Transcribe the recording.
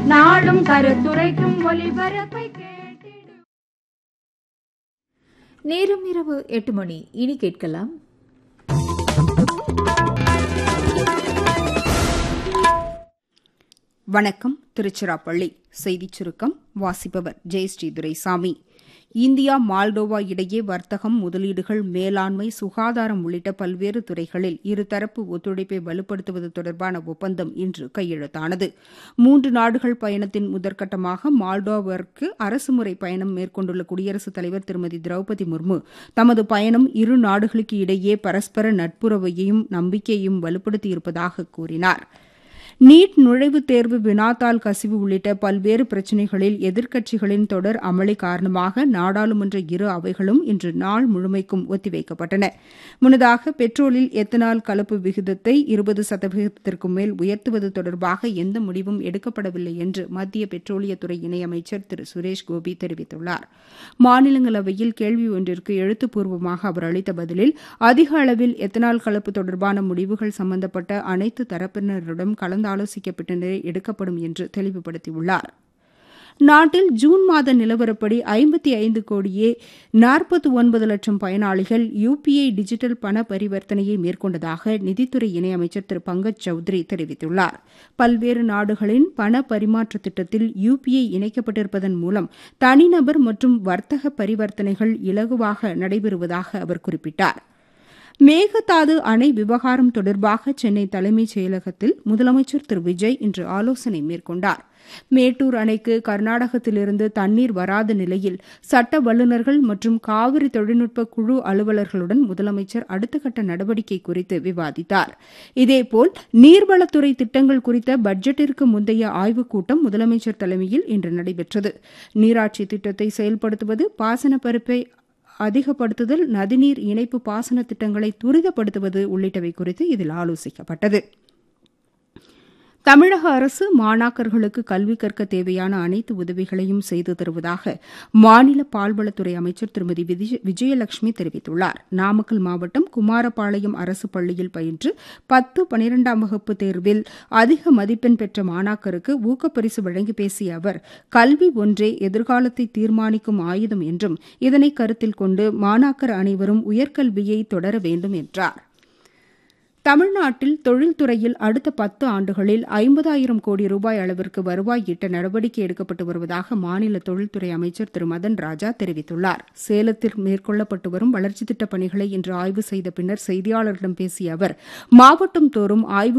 நாடும் கருத்துரைக்கும் ஒலிபரப்பை கேட்டிடு நேரம் இரவு எட்டு மணி இனி கேட்கலாம் வணக்கம் திருச்சிராப்பள்ளி செய்திச் சுருக்கம் வாசிப்பவர் ஜெயஸ்ரீ துரைசாமி இந்தியா மால்டோவா இடையே வர்த்தகம் முதலீடுகள் மேலாண்மை சுகாதாரம் உள்ளிட்ட பல்வேறு துறைகளில் இருதரப்பு ஒத்துழைப்பை வலுப்படுத்துவது தொடர்பான ஒப்பந்தம் இன்று கையெழுத்தானது மூன்று நாடுகள் பயணத்தின் முதற்கட்டமாக மால்டோவிற்கு அரசுமுறை பயணம் மேற்கொண்டுள்ள குடியரசுத் தலைவர் திருமதி திரௌபதி முர்மு தமது பயணம் இரு நாடுகளுக்கு இடையே பரஸ்பர நட்புறவையும் நம்பிக்கையையும் வலுப்படுத்தியிருப்பதாக கூறினாா் நீட் நுழைவுத் தேர்வு வினாத்தாள் கசிவு உள்ளிட்ட பல்வேறு பிரச்சினைகளில் எதிர்க்கட்சிகளின் தொடர் அமளி காரணமாக நாடாளுமன்ற இரு அவைகளும் இன்று நாள் முழுமைக்கும் ஒத்திவைக்கப்பட்டன முன்னதாக பெட்ரோலில் எத்தனால் கலப்பு விகிதத்தை இருபது சதவீதத்திற்கு மேல் உயர்த்துவது தொடர்பாக எந்த முடிவும் எடுக்கப்படவில்லை என்று மத்திய பெட்ரோலியத்துறை இணையமைச்சர் திரு சுரேஷ் கோபி தெரிவித்துள்ளார் மாநிலங்களவையில் கேள்வி ஒன்றிற்கு எழுத்துப்பூர்வமாக அவர் அளித்த பதிலில் அதிக அளவில் எத்தனால் கலப்பு தொடர்பான முடிவுகள் சம்பந்தப்பட்ட அனைத்து தரப்பினரிடம் கலந்து ஆலோசிக்க பின்னரே எடுக்கப்படும் என்று தெளிவுபடுத்தியுள்ளார் நாட்டில் ஜூன் மாத நிலவரப்படி ஐம்பத்தி ஐந்து கோடியே நாற்பத்தி ஒன்பது லட்சம் பயனாளிகள் யுபிஐ டிஜிட்டல் பண பரிவர்த்தனையை மேற்கொண்டதாக நிதித்துறை இணையமைச்சர் திரு பங்கஜ் சௌத்ரி தெரிவித்துள்ளார் பல்வேறு நாடுகளின் பண பரிமாற்ற திட்டத்தில் யுபிஐ இணைக்கப்பட்டிருப்பதன் மூலம் தனிநபர் மற்றும் வர்த்தக பரிவர்த்தனைகள் இலகுவாக நடைபெறுவதாக அவர் குறிப்பிட்டார் மேகதாது அணை விவகாரம் தொடர்பாக சென்னை தலைமைச் செயலகத்தில் முதலமைச்சர் திரு விஜய் இன்று ஆலோசனை மேற்கொண்டார் மேட்டூர் அணைக்கு கர்நாடகத்திலிருந்து தண்ணீர் வராத நிலையில் சட்ட வல்லுநர்கள் மற்றும் காவிரி தொழில்நுட்ப குழு அலுவலர்களுடன் முதலமைச்சர் அடுத்த கட்ட நடவடிக்கை குறித்து விவாதித்தார் இதேபோல் நீர்வளத்துறை திட்டங்கள் குறித்த பட்ஜெட்டிற்கு முந்தைய ஆய்வுக் கூட்டம் முதலமைச்சர் தலைமையில் இன்று நடைபெற்றது நீராட்சி திட்டத்தை செயல்படுத்துவது பாசன பருப்பை அதிகப்படுத்துதல் நதிநீர் இணைப்பு பாசன திட்டங்களை துரிதப்படுத்துவது உள்ளிட்டவை குறித்து இதில் ஆலோசிக்கப்பட்டது தமிழக அரசு மாணாக்கர்களுக்கு கல்வி கற்க தேவையான அனைத்து உதவிகளையும் செய்து தருவதாக மாநில பால்வளத்துறை அமைச்சர் திருமதி விஜயலட்சுமி தெரிவித்துள்ளார் நாமக்கல் மாவட்டம் குமாரபாளையம் அரசு பள்ளியில் பயின்று பத்து பனிரெண்டாம் வகுப்பு தேர்வில் அதிக மதிப்பெண் பெற்ற மாணாக்கருக்கு ஊக்கப்பரிசு வழங்கி பேசிய அவர் கல்வி ஒன்றே எதிர்காலத்தை தீர்மானிக்கும் ஆயுதம் என்றும் இதனை கருத்தில் கொண்டு மாணாக்கர் அனைவரும் உயர்கல்வியை தொடர வேண்டும் என்றார் தமிழ்நாட்டில் தொழில்துறையில் அடுத்த பத்து ஆண்டுகளில் ஐம்பதாயிரம் கோடி ரூபாய் அளவிற்கு வருவாய் ஈட்ட நடவடிக்கை எடுக்கப்பட்டு வருவதாக மாநில தொழில்துறை அமைச்சர் திரு மதன் ராஜா தெரிவித்துள்ளார் சேலத்தில் மேற்கொள்ளப்பட்டு வரும் வளர்ச்சித் திட்டப் பணிகளை இன்று ஆய்வு செய்த பின்னர் செய்தியாளர்களிடம் பேசிய அவர் மாவட்டம் தோறும் ஆய்வு